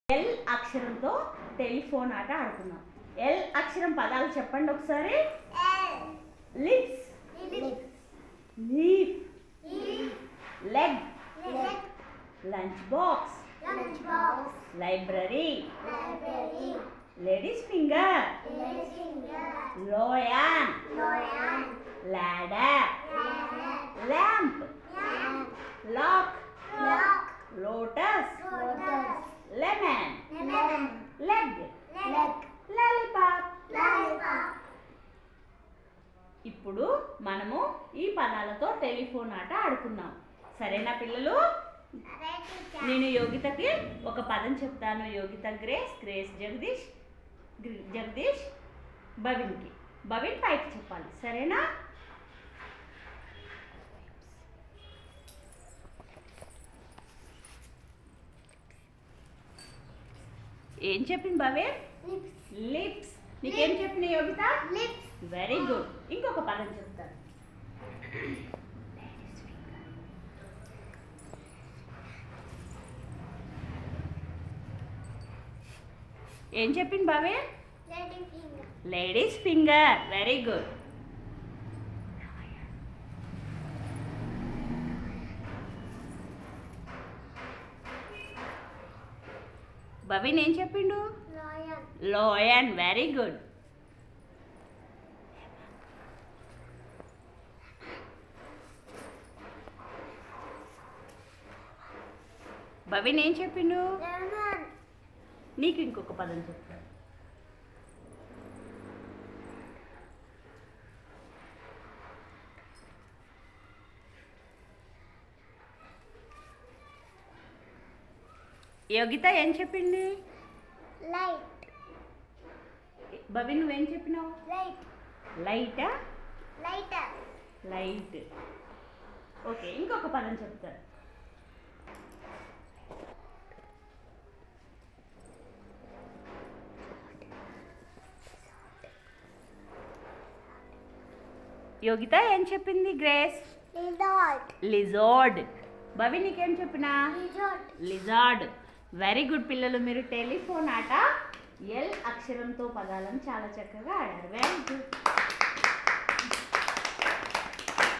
L అక్షరంతో telephone ఆట ఆడుకున్నాం ఎల్ అక్షరం పదాలు చెప్పండి ఒకసారి lips leaf leg lunch box library ladies finger lion ladder lamp lock lotus lemon leg lollipop ఇప్పుడు మనము ఈ పదాలతో టెలిఫోన్ ఆట ఆడుకున్నాం సరేనా పిల్లలు నేను యోగితకి ఒక పదం చెప్తాను యోగిత గ్రేస్ గ్రేస్ జగదీష్ గ్రి- జగదీష్ భవిన్కి భవిన్ పైకి చెప్పాలి సరేనా ఏం చెప్పింది భవిన్ లిప్స్ నీకేం చెప్పింది యోగిత వెరీ గుడ్ ఇంకొక పదం చెప్తాను ఏం చెప్పింది Bhavin ladies finger very good Bhavin ఏం చెప్పిండు లోయన్ వెరీ గుడ్ భవిన్ ఏం చెప్పిండు నీకు ఇంకొక పదం చెప్తాను యోగిత ఏం చెప్పింది లైట్ భవి నువ్వేం చెప్పినావు లైట్ లైటా లైటర్ లైట్ ఓకే ఇంకొక పదం చెప్తాను యోగిత ఏం చెప్పింది గ్రేస్ రిజార్ట్ లిజార్డ్ భవి నీకేం చెప్పినా రిజార్ట్ లిజార్డ్ వెరీ గుడ్ పిల్లలు మీరు టెలిఫోన్ ఆట ఎల్ అక్షరంతో పదాలను చాలా చక్కగా ఆడారు వెరీ గుడ్